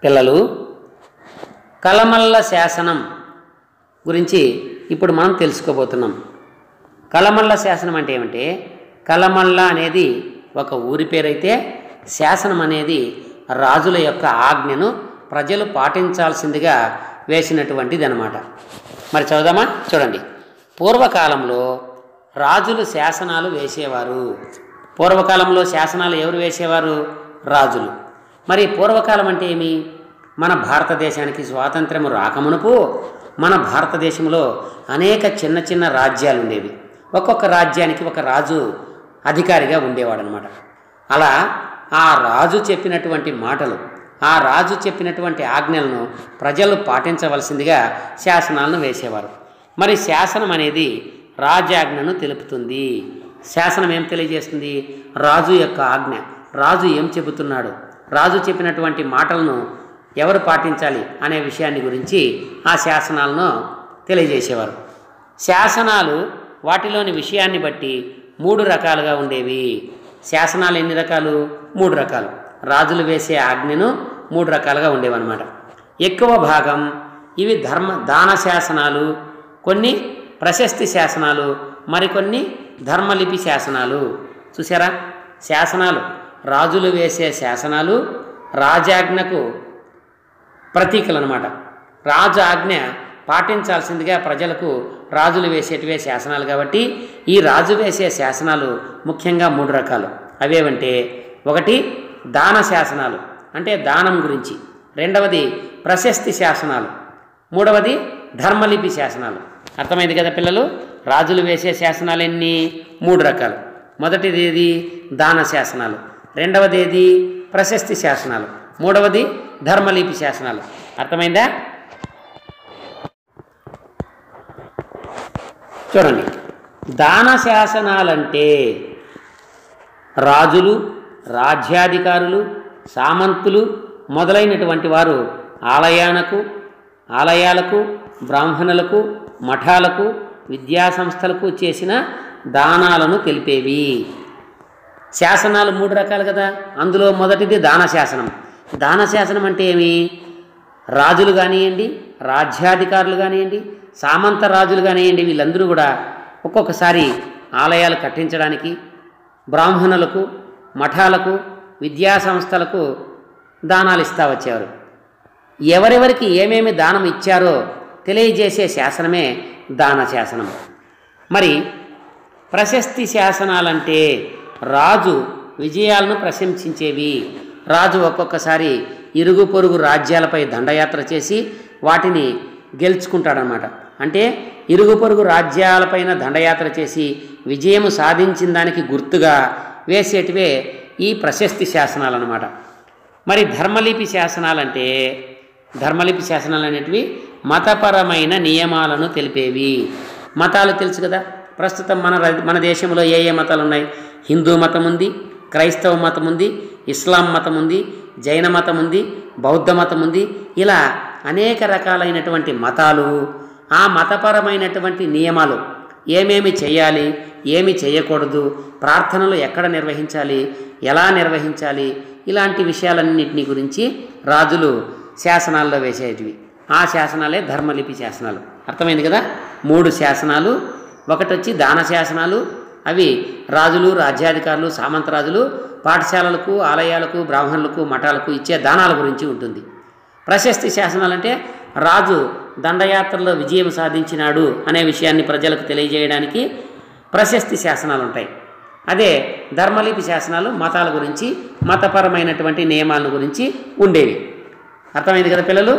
పిల్లలు కలమల్ల శాసనం గురించి ఇప్పుడు మనం తెలుసుకోబోతున్నాం కలమల్ల శాసనం అంటే ఏమంటే కలమల్ల అనేది ఒక ఊరి పేరైతే శాసనం అనేది రాజుల యొక్క ఆజ్ఞను ప్రజలు పాటించాల్సిందిగా వేసినటువంటిది అనమాట మరి చదుదామా చూడండి పూర్వకాలంలో రాజులు శాసనాలు వేసేవారు పూర్వకాలంలో శాసనాలు ఎవరు వేసేవారు రాజులు మరి పూర్వకాలం అంటే ఏమి మన భారతదేశానికి స్వాతంత్ర్యం రాకమునుపు మన భారతదేశంలో అనేక చిన్న చిన్న రాజ్యాలు ఉండేవి ఒక్కొక్క రాజ్యానికి ఒక రాజు అధికారిగా ఉండేవాడు అనమాట అలా ఆ రాజు చెప్పినటువంటి మాటలు ఆ రాజు చెప్పినటువంటి ఆజ్ఞలను ప్రజలు పాటించవలసిందిగా శాసనాలను వేసేవారు మరి శాసనం అనేది రాజాజ్ఞను తెలుపుతుంది శాసనం ఏం తెలియజేస్తుంది రాజు యొక్క ఆజ్ఞ రాజు ఏం చెబుతున్నాడు రాజు చెప్పినటువంటి మాటలను ఎవరు పాటించాలి అనే విషయాన్ని గురించి ఆ శాసనాలను తెలియజేసేవారు శాసనాలు వాటిలోని విషయాన్ని బట్టి మూడు రకాలుగా ఉండేవి శాసనాలు ఎన్ని రకాలు మూడు రకాలు రాజులు వేసే ఆజ్ఞను మూడు రకాలుగా ఉండేవన్నమాట ఎక్కువ భాగం ఇవి ధర్మ దాన శాసనాలు కొన్ని ప్రశస్తి శాసనాలు మరికొన్ని ధర్మలిపి శాసనాలు చూసారా శాసనాలు రాజులు వేసే శాసనాలు రాజాజ్ఞకు ప్రతీకలు అనమాట రాజు ఆజ్ఞ పాటించాల్సిందిగా ప్రజలకు రాజులు వేసేటివే శాసనాలు కాబట్టి ఈ రాజు వేసే శాసనాలు ముఖ్యంగా మూడు రకాలు అవేవంటే ఒకటి దాన శాసనాలు అంటే దానం గురించి రెండవది ప్రశస్తి శాసనాలు మూడవది ధర్మలిపి శాసనాలు అర్థమైంది కదా పిల్లలు రాజులు వేసే శాసనాలు ఎన్ని మూడు రకాలు మొదటిది ఏది దాన శాసనాలు రెండవది ఏది ప్రశస్తి శాసనాలు మూడవది ధర్మలిపి శాసనాలు అర్థమైందా చూడండి దాన శాసనాలంటే రాజులు రాజ్యాధికారులు సామంతులు మొదలైనటువంటి వారు ఆలయాలకు ఆలయాలకు బ్రాహ్మణులకు మఠాలకు విద్యాసంస్థలకు చేసిన దానాలను తెలిపేవి శాసనాలు మూడు రకాలు కదా అందులో మొదటిది దాన శాసనం దాన శాసనం అంటే ఏమి రాజులు కానివ్వండి రాజ్యాధికారులు కానివ్వండి సామంత రాజులు కానివ్వండి వీళ్ళందరూ కూడా ఒక్కొక్కసారి ఆలయాలు కట్టించడానికి బ్రాహ్మణులకు మఠాలకు విద్యా సంస్థలకు దానాలు ఇస్తా వచ్చేవారు ఎవరెవరికి ఏమేమి దానం ఇచ్చారో తెలియజేసే శాసనమే దాన శాసనం మరి ప్రశస్తి శాసనాలంటే రాజు విజయాలను ప్రశంసించేవి రాజు ఒక్కొక్కసారి ఇరుగు పొరుగు రాజ్యాలపై దండయాత్ర చేసి వాటిని గెలుచుకుంటాడనమాట అంటే ఇరుగు పొరుగు రాజ్యాలపైన దండయాత్ర చేసి విజయం సాధించిన దానికి గుర్తుగా వేసేటివే ఈ ప్రశస్తి శాసనాలు అనమాట మరి ధర్మలిపి శాసనాలంటే ధర్మలిపి శాసనాలు అనేటివి మతపరమైన నియమాలను తెలిపేవి మతాలు తెలుసు కదా ప్రస్తుతం మన ర- మన దేశంలో ఏ ఏ మతాలు ఉన్నాయి హిందూ మతం ఉంది క్రైస్తవ మతం ఉంది ఇస్లాం మతం ఉంది జైన మతం ఉంది బౌద్ధ మతం ఉంది ఇలా అనేక రకాలైనటువంటి మతాలు ఆ మతపరమైనటువంటి నియమాలు ఏమేమి చేయాలి ఏమి చేయకూడదు ప్రార్థనలు ఎక్కడ నిర్వహించాలి ఎలా నిర్వహించాలి ఇలాంటి విషయాలన్నింటినీ గురించి రాజులు శాసనాల్లో వేసేటివి ఆ శాసనాలే ధర్మలిపి శాసనాలు అర్థమైంది కదా మూడు శాసనాలు ఒకటి వచ్చి దాన శాసనాలు అవి రాజులు రాజ్యాధికారులు సామంతరాజులు పాఠశాలలకు ఆలయాలకు బ్రాహ్మణులకు మఠాలకు ఇచ్చే దానాల గురించి ఉంటుంది ప్రశస్తి శాసనాలు అంటే రాజు దండయాత్రలో విజయం సాధించినాడు అనే విషయాన్ని ప్రజలకు తెలియజేయడానికి ప్రశస్తి శాసనాలు ఉంటాయి అదే ధర్మలిపి శాసనాలు మతాల గురించి మతపరమైనటువంటి నియమాల గురించి ఉండేవి అర్థమైంది కదా పిల్లలు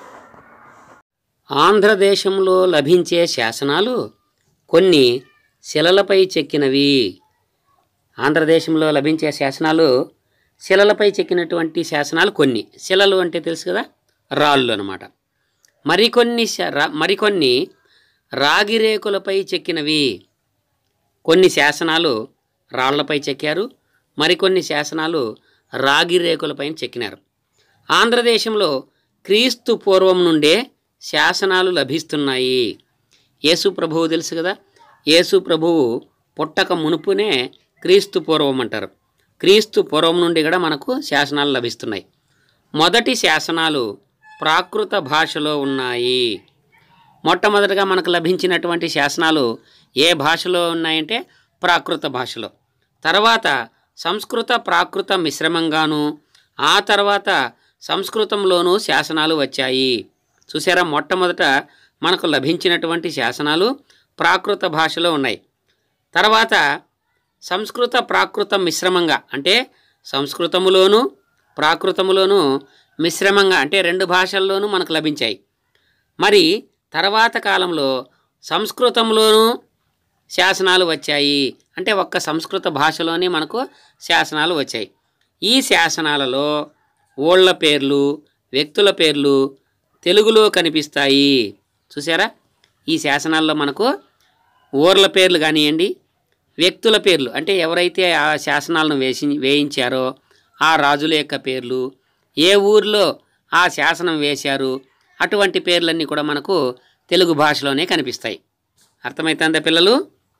ఆంధ్రదేశంలో లభించే శాసనాలు కొన్ని శిలలపై చెక్కినవి ఆంధ్రదేశంలో లభించే శాసనాలు శిలలపై చెక్కినటువంటి శాసనాలు కొన్ని శిలలు అంటే తెలుసు కదా రాళ్ళు అనమాట మరికొన్ని శ- రా- మరికొన్ని రాగి రేకులపై చెక్కినవి కొన్ని శాసనాలు రాళ్లపై చెక్కారు మరికొన్ని శాసనాలు రాగి రేకులపై చెక్కినారు ఆంధ్రదేశంలో క్రీస్తు పూర్వం నుండే శాసనాలు లభిస్తున్నాయి యేసు ప్రభువు తెలుసు కదా యేసు ప్రభువు పుట్టక మునుపునే క్రీస్తు పూర్వం అంటారు క్రీస్తు పూర్వం నుండి కూడా మనకు శాసనాలు లభిస్తున్నాయి మొదటి శాసనాలు ప్రాకృత భాషలో ఉన్నాయి మొట్టమొదటిగా మనకు లభించినటువంటి శాసనాలు ఏ భాషలో ఉన్నాయంటే ప్రాకృత భాషలో తర్వాత సంస్కృత ప్రాకృత మిశ్రమంగాను ఆ తర్వాత సంస్కృతంలోనూ శాసనాలు వచ్చాయి చూసారా మొట్టమొదట మనకు లభించినటువంటి శాసనాలు ప్రాకృత భాషలో ఉన్నాయి తర్వాత సంస్కృత ప్రాకృత మిశ్రమంగా అంటే సంస్కృతములోను ప్రాకృతములోను మిశ్రమంగా అంటే రెండు భాషల్లోనూ మనకు లభించాయి మరి తర్వాత కాలంలో సంస్కృతంలోనూ శాసనాలు వచ్చాయి అంటే ఒక్క సంస్కృత భాషలోనే మనకు శాసనాలు వచ్చాయి ఈ శాసనాలలో ఊళ్ళ పేర్లు వ్యక్తుల పేర్లు తెలుగులో కనిపిస్తాయి చూసారా ఈ శాసనాల్లో మనకు ఊర్ల పేర్లు కానివ్వండి వ్యక్తుల పేర్లు అంటే ఎవరైతే ఆ శాసనాలను వేసి వేయించారో ఆ రాజుల యొక్క పేర్లు ఏ ఊర్లో ఆ శాసనం వేశారు అటువంటి పేర్లన్నీ కూడా మనకు తెలుగు భాషలోనే కనిపిస్తాయి అర్థమవుతుందా పిల్లలు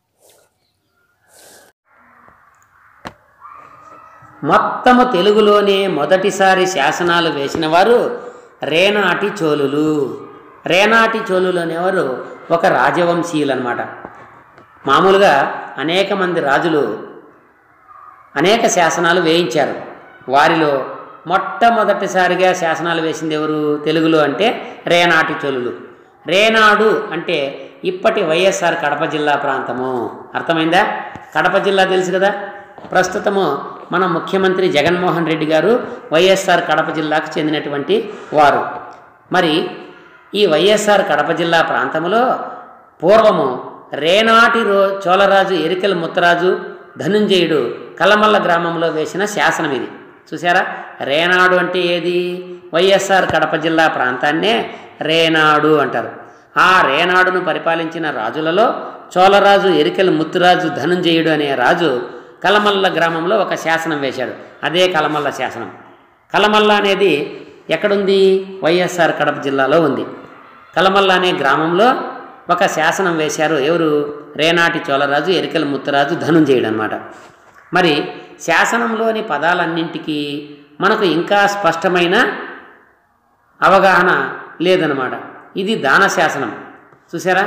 మొత్తము తెలుగులోనే మొదటిసారి శాసనాలు వేసిన వారు రేనాటి చోళులు రేనాటి చోళులు అనేవారు ఒక రాజవంశీయులు అనమాట మామూలుగా అనేక మంది రాజులు అనేక శాసనాలు వేయించారు వారిలో మొట్టమొదటిసారిగా శాసనాలు వేసింది ఎవరు తెలుగులో అంటే రేనాటి చోళులు రేనాడు అంటే ఇప్పటి వైఎస్ఆర్ కడప జిల్లా ప్రాంతము అర్థమైందా కడప జిల్లా తెలుసు కదా ప్రస్తుతము మన ముఖ్యమంత్రి జగన్మోహన్ రెడ్డి గారు వైఎస్ఆర్ కడప జిల్లాకు చెందినటువంటి వారు మరి ఈ వైఎస్ఆర్ కడప జిల్లా ప్రాంతంలో పూర్వము రేనాటి రో చోళరాజు ఎరికల ముత్తరాజు ధనుంజయుడు కలమల్ల గ్రామంలో వేసిన శాసనం ఇది చూసారా రేనాడు అంటే ఏది వైఎస్ఆర్ కడప జిల్లా ప్రాంతాన్నే రేనాడు అంటారు ఆ రేనాడును పరిపాలించిన రాజులలో చోళరాజు ఎరికల ముత్తురాజు ధనుంజయుడు అనే రాజు కలమల్ల గ్రామంలో ఒక శాసనం వేశాడు అదే కలమల్ల శాసనం కలమల్ల అనేది ఎక్కడుంది వైఎస్ఆర్ కడప జిల్లాలో ఉంది కలమల్ల అనే గ్రామంలో ఒక శాసనం వేశారు ఎవరు రేనాటి చోళరాజు ఎరికల ముత్తరాజు ధనుంజయుడు అనమాట మరి శాసనంలోని పదాలన్నింటికీ మనకు ఇంకా స్పష్టమైన అవగాహన లేదనమాట ఇది దాన శాసనం చూసారా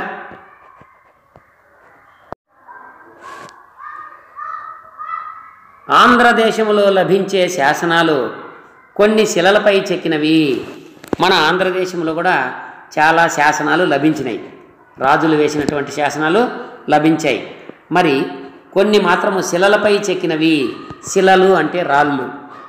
ఆంధ్రదేశంలో లభించే శాసనాలు కొన్ని శిలలపై చెక్కినవి మన ఆంధ్రదేశంలో కూడా చాలా శాసనాలు లభించినాయి రాజులు వేసినటువంటి శాసనాలు లభించాయి మరి కొన్ని మాత్రము శిలలపై చెక్కినవి శిలలు అంటే రాళ్ళు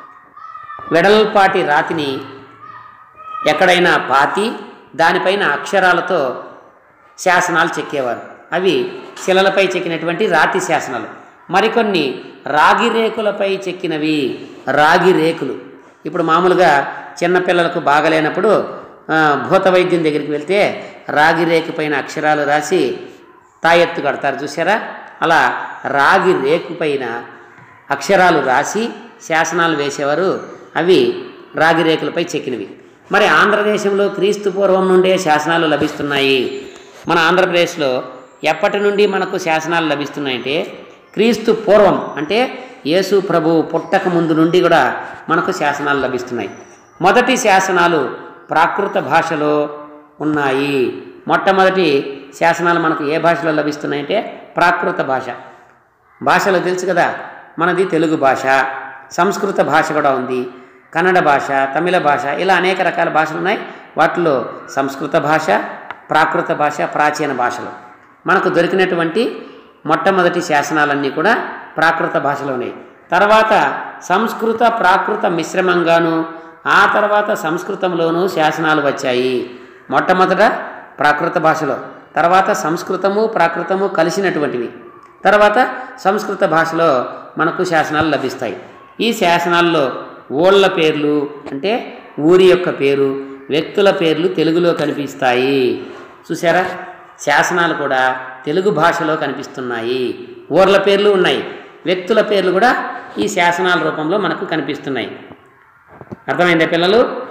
వెడల్పాటి రాతిని ఎక్కడైనా పాతి దానిపైన అక్షరాలతో శాసనాలు చెక్కేవారు అవి శిలలపై చెక్కినటువంటి రాతి శాసనాలు మరికొన్ని రాగి రేకులపై చెక్కినవి రాగి రేకులు ఇప్పుడు మామూలుగా చిన్నపిల్లలకు బాగలేనప్పుడు ఆ, భూత వైద్యం దగ్గరికి వెళ్తే రాగి రేకు పైన అక్షరాలు రాసి తాయెత్తు కడతారు చూసారా అలా రాగి రేకు పైన అక్షరాలు రాసి శాసనాలు వేసేవారు అవి రాగి రేకులపై చెక్కినవి మరి ఆంధ్రదేశంలో క్రీస్తు పూర్వం నుండే శాసనాలు లభిస్తున్నాయి మన ఆంధ్రప్రదేశ్లో ఎప్పటి నుండి మనకు శాసనాలు లభిస్తున్నాయంటే క్రీస్తు పూర్వం అంటే యేసు ప్రభు పుట్టక ముందు నుండి కూడా మనకు శాసనాలు లభిస్తున్నాయి మొదటి శాసనాలు ప్రాకృత భాషలో ఉన్నాయి మొట్టమొదటి శాసనాలు మనకు ఏ భాషలో లభిస్తున్నాయంటే ప్రాకృత భాష భాషలో తెలుసు కదా మనది తెలుగు భాష సంస్కృత భాష కూడా ఉంది కన్నడ భాష తమిళ భాష ఇలా అనేక రకాల భాషలు ఉన్నాయి వాటిలో సంస్కృత భాష ప్రాకృత భాష ప్రాచీన భాషలు మనకు దొరికినటువంటి మొట్టమొదటి శాసనాలన్నీ కూడా ప్రాకృత భాషలో ఉన్నాయి తర్వాత సంస్కృత ప్రాకృత మిశ్రమంగాను ఆ తర్వాత సంస్కృతంలోనూ శాసనాలు వచ్చాయి మొట్టమొదట ప్రాకృత భాషలో తర్వాత సంస్కృతము ప్రాకృతము కలిసినటువంటివి తర్వాత సంస్కృత భాషలో మనకు శాసనాలు లభిస్తాయి ఈ శాసనాల్లో ఊళ్ళ పేర్లు అంటే ఊరి యొక్క పేరు వ్యక్తుల పేర్లు తెలుగులో కనిపిస్తాయి చూసారా శాసనాలు కూడా తెలుగు భాషలో కనిపిస్తున్నాయి ఊర్ల పేర్లు ఉన్నాయి వ్యక్తుల పేర్లు కూడా ఈ శాసనాల రూపంలో మనకు కనిపిస్తున్నాయి అర్థమైందా పిల్లలు